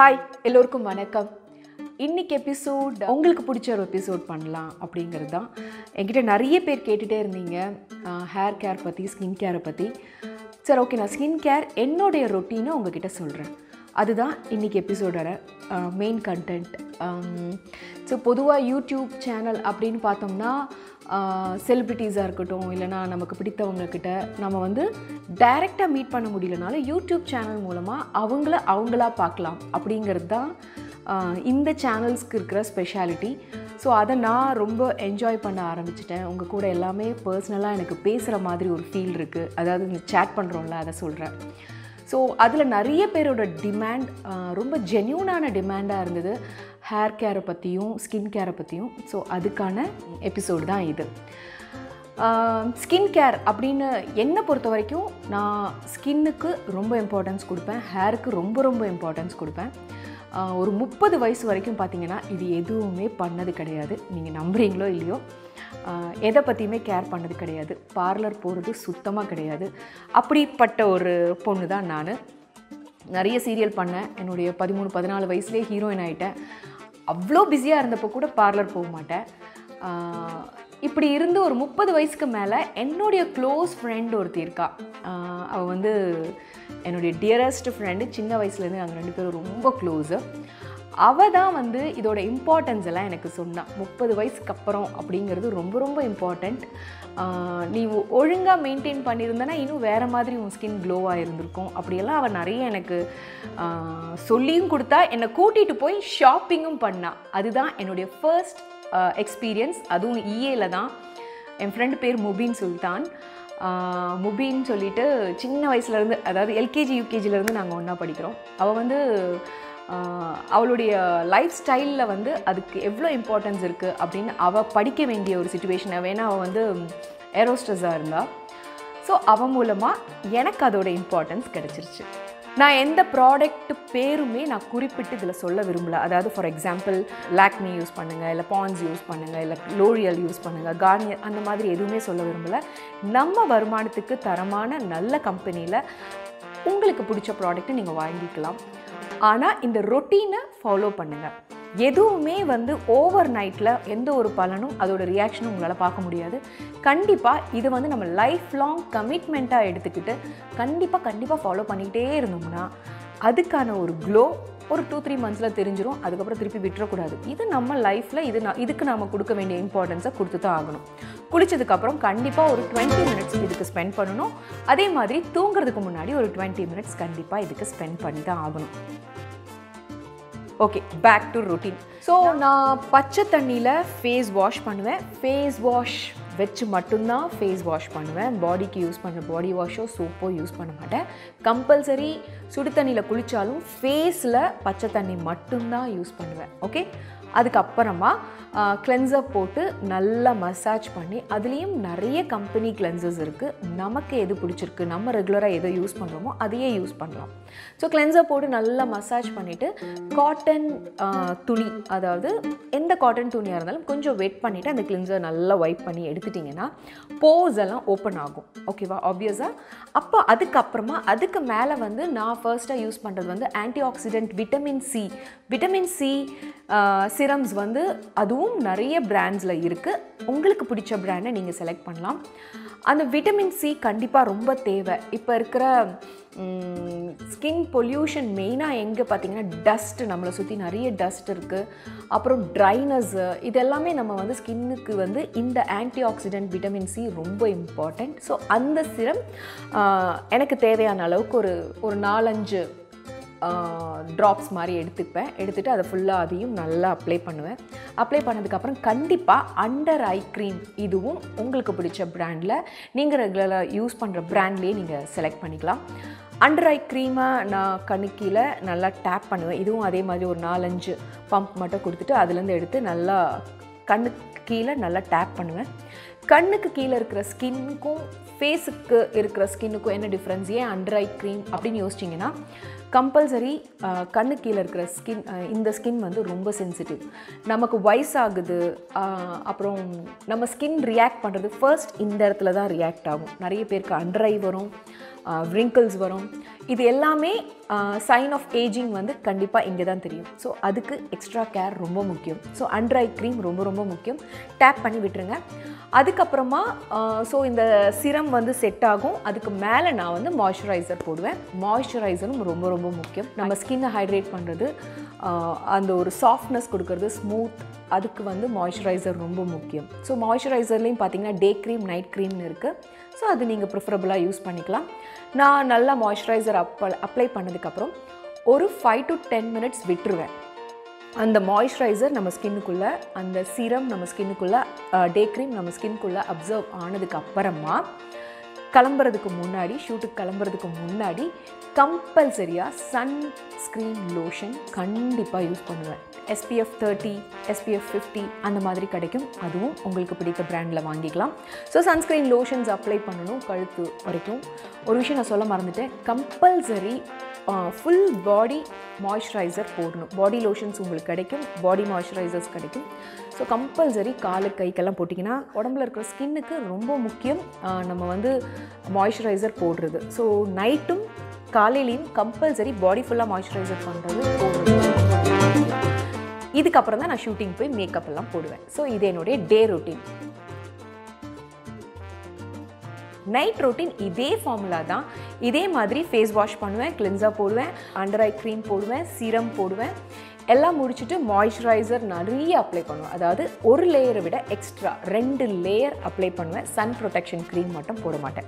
hi எல்லோருக்கும் வணக்கம் இன்னைக்கு எபிசோட் உங்களுக்கு பிடிச்ச ஒரு எபிசோட் பண்ணலாம் அப்படிங்கிறது தான் என்கிட்ட நிறைய பேர் கேட்டுகிட்டே இருந்தீங்க ஹேர் கேர் பற்றி ஸ்கின் கேரை பற்றி சரி ஓகே நான் ஸ்கின் கேர் என்னுடைய ரொட்டீனை உங்ககிட்ட சொல்கிறேன் அதுதான் இன்றைக்கி எபிசோடோட மெயின் கண்டென்ட் ஸோ பொதுவாக யூடியூப் சேனல் அப்படின்னு பார்த்தோம்னா செலிப்ரிட்டிஸாக இருக்கட்டும் இல்லைனா நமக்கு பிடித்தவங்கக்கிட்ட நம்ம வந்து டைரெக்டாக மீட் பண்ண முடியலனாலும் யூடியூப் சேனல் மூலமாக அவங்கள அவங்களா பார்க்கலாம் அப்படிங்கிறது தான் ஆஹ், இந்த சேனல்ஸ்க்கு இருக்கிற ஸ்பெஷாலிட்டி ஸோ அதை நான் ரொம்ப என்ஜாய் பண்ண ஆரம்பிச்சிட்டேன் உங்கள் கூட எல்லாமே பர்சனலாக எனக்கு பேசுகிற மாதிரி ஒரு ஃபீல் இருக்குது அதாவது இந்த சேட் பண்ணுறோம்ல அதை சொல்கிறேன் ஸோ அதில் நிறைய பேரோட டிமாண்ட் ரொம்ப ஜென்யூனான டிமாண்டாக இருந்தது ஹேர் கேரை பற்றியும் ஸ்கின் கேரை பற்றியும் ஸோ அதுக்கான எபிசோடு தான் இது ஸ்கின் கேர் அப்படின்னு என்னை பொறுத்த வரைக்கும் நான் ஸ்கின்னுக்கு ரொம்ப இம்பார்ட்டன்ஸ் கொடுப்பேன் ஹேருக்கு ரொம்ப ரொம்ப இம்பார்ட்டன்ஸ் கொடுப்பேன் ஆஹ் ஒரு முப்பது வயசு வரைக்கும் பார்த்தீங்கன்னா இது எதுவுமே பண்ணது கிடையாது நீங்கள் நம்புறீங்களோ இல்லையோ ஆஹ் எதை பற்றியுமே கேர் பண்ணது கிடையாது பார்லர் போகிறது சுத்தமாக கிடையாது அப்படிப்பட்ட ஒரு பொண்ணு தான் நான் நிறைய சீரியல் பண்ணேன் என்னுடைய பதிமூணு பதினாலு வயசுலேயே ஹீரோயின் ஆகிட்டேன் அவ்வளோ பிஸியாக இருந்தப்போ கூட பார்லர் போக மாட்டேன் ஆஹ் இப்படி இருந்து ஒரு முப்பது வயசுக்கு மேலே என்னுடைய க்ளோஸ் ஃப்ரெண்ட் ஒருத்தி இருக்கா ஆஹ் அவள் வந்து என்னுடைய டியரஸ்ட் ஃப்ரெண்டு சின்ன வயசுலேருந்து நாங்கள் ரெண்டு பேரும் ரொம்ப க்ளோஸு அவள் தான் வந்து இதோட இம்பார்ட்டன்ஸ் எல்லாம் எனக்கு சொன்னான் முப்பது வயசுக்கு அப்புறம் அப்படிங்கிறது ரொம்ப ரொம்ப இம்பார்ட்டண்ட் நீ ஒழுங்காக மெயின்டைன் பண்ணியிருந்தனா இன்னும் வேறு மாதிரி உன் ஸ்கின் க்ளோவாக இருந்திருக்கும் அப்படியெல்லாம் அவள் நிறைய எனக்கு ஆஹ், சொல்லியும் கொடுத்தா என்னை கூட்டிகிட்டு போய் ஷாப்பிங்கும் பண்ணா அதுதான் என்னுடைய ஃபர்ஸ்ட் எக்ஸ்பீரியன்ஸ் அதுவும் இஏல தான் என் ஃப்ரெண்டு பேர் முபீன் சுல்தான் ஆஹ் முபீன் சொல்லிட்டு சின்ன வயசுலேருந்து அதாவது எல்கேஜி யூகேஜிலேருந்து நாங்கள் ஒன்றா படிக்கிறோம் அவள் வந்து ஆஹ் அவளுடைய லைஃப் ஸ்டைலில் வந்து அதுக்கு எவ்வளோ இம்பார்ட்டன்ஸ் இருக்குது அப்படின்னு அவள் படிக்க வேண்டிய ஒரு சுச்சுவேஷன் வேணா அவள் வந்து ஏரோஸ்டஸாக இருந்தாள் ஸோ அவன் மூலமாக எனக்கு அதோட இம்பார்ட்டன்ஸ் கிடச்சிருச்சு நான் எந்த ப்ராடக்ட் பேருமே நான் குறிப்பிட்டு இதில் சொல்ல விரும்பல அதாவது ஃபார் எக்ஸாம்பிள் லாக்மி யூஸ் பண்ணுங்கள் இல்லை பான்ஸ் யூஸ் பண்ணுங்கள் இல்லை லோரியல் யூஸ் பண்ணுங்கள் கார்னியர் அந்த மாதிரி எதுவுமே சொல்ல விரும்பல நம்ம வருமானத்துக்கு தரமான நல்ல கம்பெனியில் உங்களுக்கு பிடிச்ச ப்ராடக்ட்டை நீங்கள் வாங்கிக்கலாம் ஆனால் இந்த ரொட்டீனை ஃபாலோ பண்ணுங்கள் எதுவுமே வந்து ஓவர் நைட்டில் எந்த ஒரு பலனும் அதோட ரியாக்ஷனும் உங்களால் பார்க்க முடியாது கண்டிப்பாக இது வந்து நம்ம லைஃப் லாங் கமிட்மெண்ட்டாக எடுத்துக்கிட்டு கண்டிப்பாக கண்டிப்பாக ஃபாலோ பண்ணிக்கிட்டே இருந்தோம்னா அதுக்கான ஒரு க்ளோ ஒரு டூ த்ரீ மந்த்ஸில் தெரிஞ்சிரும் அதுக்கப்புறம் திருப்பி விட்டுறக்கூடாது இது நம்ம லைஃப்பில் இது நான் இதுக்கு நம்ம கொடுக்க வேண்டிய இம்பார்ட்டன்ஸை கொடுத்து தான் ஆகணும் குளிச்சதுக்கப்புறம் கண்டிப்பாக ஒரு டுவெண்ட்டி மினிட்ஸ் இதுக்கு ஸ்பெண்ட் பண்ணணும் அதே மாதிரி தூங்குறதுக்கு முன்னாடி ஒரு டுவெண்ட்டி மினிட்ஸ் கண்டிப்பாக இதுக்கு ஸ்பெண்ட் பண்ணி தான் ஆகணும் okay back to routine so நான் பச்சை தண்ணியில் ஃபேஸ் வாஷ் பண்ணுவேன் ஃபேஸ் வாஷ் வச்சு மட்டும்தான் ஃபேஸ் வாஷ் பண்ணுவேன் பாடிக்கு யூஸ் பண்ணுற பாடி வாஷோ சோப்போ யூஸ் பண்ண மாட்டேன் கம்பல்சரி சுடு தண்ணியில் குளித்தாலும் ஃபேஸில் பச்சை தண்ணி மட்டும்தான் யூஸ் பண்ணுவேன் ஓகே அதுக்கப்புறமா கிளென்சர் போட்டு நல்லா மசாஜ் பண்ணி அதுலேயும் நிறைய கம்பெனி கிளென்சர்ஸ் இருக்குது நமக்கு எது பிடிச்சிருக்கு நம்ம ரெகுலராக எதை யூஸ் பண்ணுறோமோ அதையே யூஸ் பண்ணலாம் ஸோ கிளென்சர் போட்டு நல்லா மசாஜ் பண்ணிவிட்டு காட்டன் துணி அதாவது எந்த காட்டன் துணியாக இருந்தாலும் கொஞ்சம் வெட் பண்ணிவிட்டு அந்த கிளென்சர் நல்லா வைப் பண்ணி எடுத்துட்டிங்கன்னா போஸ் எல்லாம் ஓப்பன் ஆகும் ஓகேவா ஆப்வியஸாக அப்போ அதுக்கப்புறமா அதுக்கு மேலே வந்து நான் ஃபர்ஸ்ட்டாக யூஸ் பண்ணுறது வந்து antioxidant vitamin C vitamin C serums வந்து அதுவும் நிறைய பிராண்ட்ஸில் இருக்குது உங்களுக்கு பிடிச்ச பிராண்டை நீங்கள் செலக்ட் பண்ணலாம் அந்த விட்டமின் சி கண்டிப்பாக ரொம்ப தேவை இப்போ இருக்கிற ஸ்கின் பொல்யூஷன் மெயினாக எங்கே பார்த்தீங்கன்னா டஸ்ட்டு நம்மளை சுற்றி நிறைய டஸ்ட் இருக்குது அப்புறம் ட்ரைனஸ்ஸு இதெல்லாமே நம்ம வந்து ஸ்கின்னுக்கு வந்து இந்த ஆன்டி ஆக்சிடென்ட் விட்டமின் சி ரொம்ப இம்பார்ட்டண்ட் ஸோ அந்த சிரம் எனக்கு தேவையான அளவுக்கு ஒரு ஒரு நாலஞ்சு ட்ராப்ஸ் மாதிரி எடுத்துப்பேன் எடுத்துகிட்டு அதை ஃபுல்லாக அதையும் நல்லா அப்ளை பண்ணுவேன் அப்ளை பண்ணதுக்கப்புறம் கண்டிப்பாக அண்டர் ஐ க்ரீம் இதுவும் உங்களுக்கு பிடிச்ச பிராண்டில் நீங்கள் ரெகுலராக யூஸ் பண்ணுற பிராண்ட்லேயே நீங்கள் செலக்ட் பண்ணிக்கலாம் அண்டர் ஐ க்ரீமை நான் கணுக்கியில் நல்லா டேப் பண்ணுவேன் இதுவும் அதே மாதிரி ஒரு நாலஞ்சு பம்ப் மட்டும் கொடுத்துட்டு அதுலேருந்து எடுத்து நல்லா கண்ணுக்கு கீழே நல்லா டேப் பண்ணுவேன் கண்ணுக்கு கீழே இருக்கிற ஸ்கின்னுக்கும் ஃபேஸுக்கு இருக்கிற ஸ்கின்னுக்கும் என்ன டிஃப்ரென்ஸ் ஏன் அண்டர் ஐ க்ரீம் அப்படின்னு யோசிச்சிங்கன்னா கம்பல்சரி கண்ணு கீழே இருக்கிற ஸ்கின் இந்த ஸ்கின் வந்து ரொம்ப சென்சிட்டிவ் நமக்கு வயசாகுது ஆஹ், அப்புறம் நம்ம ஸ்கின் ரியாக்ட் பண்ணுறது ஃபர்ஸ்ட் இந்த இடத்துல தான் ரியாக்ட் ஆகும் நிறைய பேருக்கு அண்டர் ஐ வரும் wrinkles வரும் இது எல்லாமே சைன் ஆஃப் ஏஜிங் வந்து கண்டிப்பாக இங்கே தான் தெரியும் ஸோ அதுக்கு எக்ஸ்ட்ரா கேர் ரொம்ப முக்கியம் ஸோ அண்டர் ஐ க்ரீம் ரொம்ப ரொம்ப முக்கியம் டேப் பண்ணி விட்டுருங்க அதுக்கப்புறமா ஸோ இந்த சிரம் வந்து செட் ஆகும் அதுக்கு மேலே நான் வந்து மாய்ஸ்சரைசர் போடுவேன் மாய்ஸ்சரைசரும் ரொம்ப ரொம்ப முக்கியம் நம்ம ஸ்கின்னை ஹைட்ரேட் பண்ணுறது அந்த ஒரு சாஃப்ட்னஸ் கொடுக்கறது ஸ்மூத் அதுக்கு வந்து மாய்ஸ்சரைசர் ரொம்ப முக்கியம் ஸோ மாய்ஸ்சரைசர்லேயும் பார்த்தீங்கன்னா டே க்ரீம் நைட் க்ரீம்னு இருக்குது ஸோ அது நீங்கள் ப்ரிஃபரபுளாக யூஸ் பண்ணிக்கலாம் நான் நல்லா மாய்ஸ்சரைசர் அப் அப்ளை பண்ணதுக்கப்புறம் ஒரு ஃபைவ் டு டென் மினிட்ஸ் விட்டுருவேன் அந்த மாய்ஸ்சரைசர் நம்ம ஸ்கின்னுக்குள்ளே அந்த சீரம் நம்ம ஸ்கின்னுக்குள்ளே டே க்ரீம் நம்ம ஸ்கின்னுக்குள்ளே அப்சர்வ் ஆனதுக்கு அப்புறமா கிளம்புறதுக்கு முன்னாடி ஷூட்டுக்கு கிளம்புறதுக்கு முன்னாடி கம்பல்சரியாக சன் ஸ்க்ரீன் லோஷன் கண்டிப்பாக யூஸ் பண்ணுவேன் எஸ்பிஎஃப் தேர்ட்டி எஸ்பிஎஃப் ஃபிஃப்டி அந்த மாதிரி கிடைக்கும் அதுவும் உங்களுக்கு பிடித்த பிராண்டில் வாங்கிக்கலாம் ஸோ சன்ஸ்க்ரீன் லோஷன்ஸ் அப்ளை பண்ணணும் கழுத்து வரைக்கும் ஒரு விஷயம் நான் சொல்ல மறந்துட்டேன் கம்பல்சரி ஃபுல் பாடி மாய்ஸ்சரைசர் போடணும் பாடி லோஷன்ஸ் உங்களுக்கு கிடைக்கும் பாடி மாய்ஸ்சரைசர்ஸ் கிடைக்கும் ஸோ கம்பல்சரி காலு கைக்கெல்லாம் போட்டிங்கன்னா உடம்புல இருக்கிற ஸ்கின்னுக்கு ரொம்ப முக்கியம் ஆஹ் நம்ம வந்து மாய்ஸ்சரைசர் போடுறது ஸோ நைட்டும் காலையிலையும் கம்பல்சரி பாடி ஃபுல்லாக மாய்ஸ்சரைசர் பண்ணுறது போடுறது இதுக்கப்புறம் தான் நான் ஷூட்டிங் போய் மேக்கப் எல்லாம் போடுவேன் ஸோ இது என்னுடைய டே ரொட்டீன் நைட் ரொட்டீன் இதே ஃபார்முலா தான் இதே மாதிரி ஃபேஸ் வாஷ் பண்ணுவேன் கிளின்ஸாக போடுவேன் அண்டர் ஐ க்ரீம் போடுவேன் சீரம் போடுவேன் எல்லாம் முடிச்சுட்டு மாய்ஸ்சரைசர் நிறைய அப்ளை பண்ணுவேன் அதாவது ஒரு லேயரை விட எக்ஸ்ட்ரா ரெண்டு லேயர் அப்ளை பண்ணுவேன் சன் ப்ரொடெக்ஷன் க்ரீம் மட்டும் போட மாட்டேன்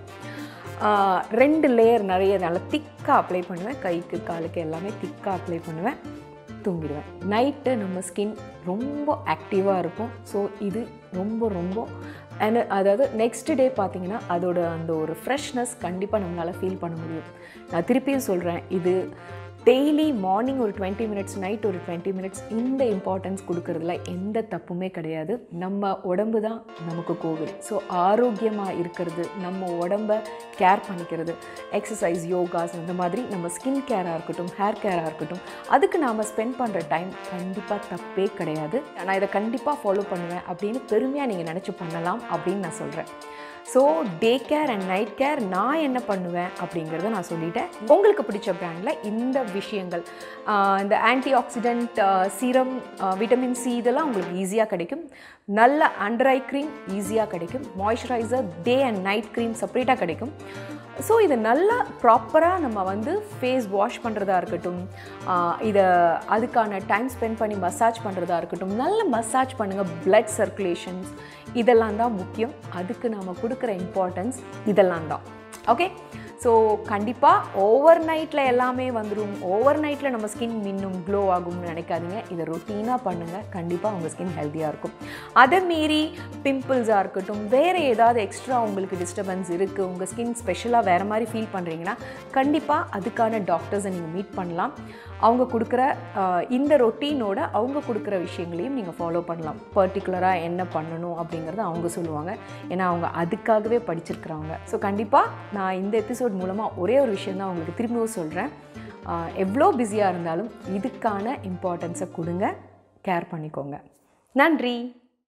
ஆஹ் ரெண்டு லேயர் நிறைய நல்லா திக்காக அப்ளை பண்ணுவேன் கைக்கு காலுக்கு எல்லாமே திக்காக அப்ளை பண்ணுவேன் தூங்கிடுவேன் நைட்டு நம்ம ஸ்கின் ரொம்ப ஆக்டிவாக இருக்கும் ஸோ இது ரொம்ப ரொம்ப and அதாவது நெக்ஸ்ட் டே பார்த்தீங்கன்னா அதோட அந்த ஒரு ஃப்ரெஷ்னஸ் கண்டிப்பாக நம்மளால் ஃபீல் பண்ண முடியும் நான் திருப்பியும் சொல்கிறேன் இது டெய்லி மார்னிங் ஒரு டுவெண்ட்டி மினிட்ஸ் நைட் ஒரு டுவெண்ட்டி மினிட்ஸ் இந்த இம்பார்ட்டன்ஸ் கொடுக்கறதுல எந்த தப்புமே கிடையாது நம்ம உடம்பு தான் நமக்கு கோவில் ஸோ ஆரோக்கியமாக இருக்கிறது நம்ம உடம்ப கேர் பண்ணிக்கிறது எக்ஸசைஸ் யோகாஸ் அந்த மாதிரி நம்ம ஸ்கின் கேராக இருக்கட்டும் ஹேர் கேராக இருக்கட்டும் அதுக்கு நாம் ஸ்பெண்ட் பண்ணுற டைம் கண்டிப்பாக தப்பே கிடையாது நான் இதை கண்டிப்பாக ஃபாலோ பண்ணுவேன் அப்படின்னு பெருமையாக நீங்கள் நினச்சி பண்ணலாம் அப்படின்னு நான் சொல்கிறேன் so day care and night care நான் என்ன பண்ணுவேன் அப்படிங்கிறத நான் சொல்லிட்டேன் உங்களுக்கு பிடிச்ச பிராண்டில் இந்த விஷயங்கள் ஆஹ் இந்த antioxidant serum vitamin C இதெல்லாம் உங்களுக்கு ஈஸியாக கிடைக்கும் நல்ல அண்டர் ஐ க்ரீம் ஈஸியாக கிடைக்கும் moisturiser day and night cream செப்பரேட்டாக கிடைக்கும் ஸோ இதை நல்லா ப்ராப்பராக நம்ம வந்து ஃபேஸ் வாஷ் பண்ணுறதா இருக்கட்டும் ஆஹ் இதை அதுக்கான டைம் ஸ்பெண்ட் பண்ணி மசாஜ் பண்ணுறதா இருக்கட்டும் நல்ல மசாஜ் பண்ணுங்கள் blood சர்க்குலேஷன்ஸ் இதெல்லாம் தான் முக்கியம் அதுக்கு நாம் கொடுக்குற இம்பார்ட்டன்ஸ் இதெல்லாம் தான் ஓகே ஸோ கண்டிப்பாக ஓவர் நைட்டில் எல்லாமே வந்துடும் ஓவர் நைட்டில் நம்ம ஸ்கின் மின்னும் க்ளோ ஆகும்னு நினைக்காதீங்க இதை ரொட்டீனாக பண்ணுங்கள் கண்டிப்பாக உங்கள் ஸ்கின் ஹெல்த்தியாக இருக்கும் அதை மீறி பிம்பிள்ஸாக இருக்கட்டும் வேறு ஏதாவது எக்ஸ்ட்ரா உங்களுக்கு டிஸ்டர்பன்ஸ் இருக்குது உங்கள் ஸ்கின் ஸ்பெஷலாக வேறு மாதிரி ஃபீல் பண்ணுறீங்கன்னா கண்டிப்பாக அதுக்கான டாக்டர்ஸை நீங்கள் மீட் பண்ணலாம் அவங்க கொடுக்குற ஆஹ், இந்த ரொட்டீனோட அவங்க கொடுக்குற விஷயங்களையும் நீங்கள் ஃபாலோ பண்ணலாம் பர்டிகுலராக என்ன பண்ணணும் அப்படிங்கிறத அவங்க சொல்லுவாங்க ஏன்னா அவங்க அதுக்காகவே படிச்சிருக்கிறவங்க ஸோ கண்டிப்பாக நான் இந்த எபிசோட் மூலமாக ஒரே ஒரு விஷயம் தான் உங்களுக்கு திரும்பவும் சொல்கிறேன் எவ்வளோ பிஸியாக இருந்தாலும் இதுக்கான இம்பார்ட்டன்ஸை கொடுங்க கேர் பண்ணிக்கோங்க நன்றி